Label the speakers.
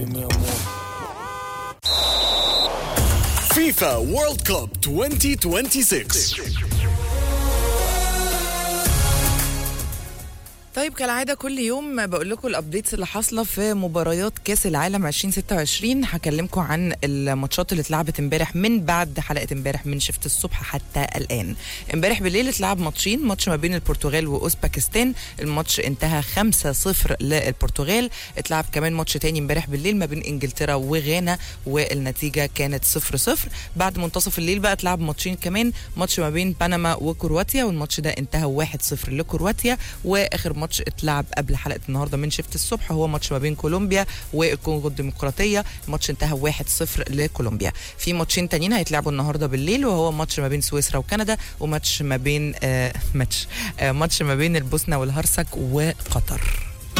Speaker 1: فيفا وورلد كوب 2026
Speaker 2: طيب كالعاده كل يوم بقول لكم الابديتس اللي حاصله في مباريات كاس العالم 2026 هكلمكم عن الماتشات اللي اتلعبت امبارح من بعد حلقه امبارح من شفت الصبح حتى الان امبارح بالليل اتلعب ماتشين ماتش ما بين البرتغال واوزباكستان الماتش انتهى 5-0 للبرتغال اتلعب كمان ماتش تاني امبارح بالليل ما بين انجلترا وغانا والنتيجه كانت 0-0 بعد منتصف الليل بقى اتلعب ماتشين كمان ماتش ما بين بنما وكرواتيا والماتش ده انتهى 1-0 لكرواتيا واخر ماتش اتلعب قبل حلقه النهارده من شفت الصبح هو ماتش ما بين كولومبيا والكونغو الديمقراطيه الماتش انتهى 1-0 لكولومبيا في ماتشين تانيين هيتلعبوا النهارده بالليل وهو ماتش ما بين سويسرا وكندا وماتش ما بين آه ماتش آه ماتش ما بين البوسنه والهرسك وقطر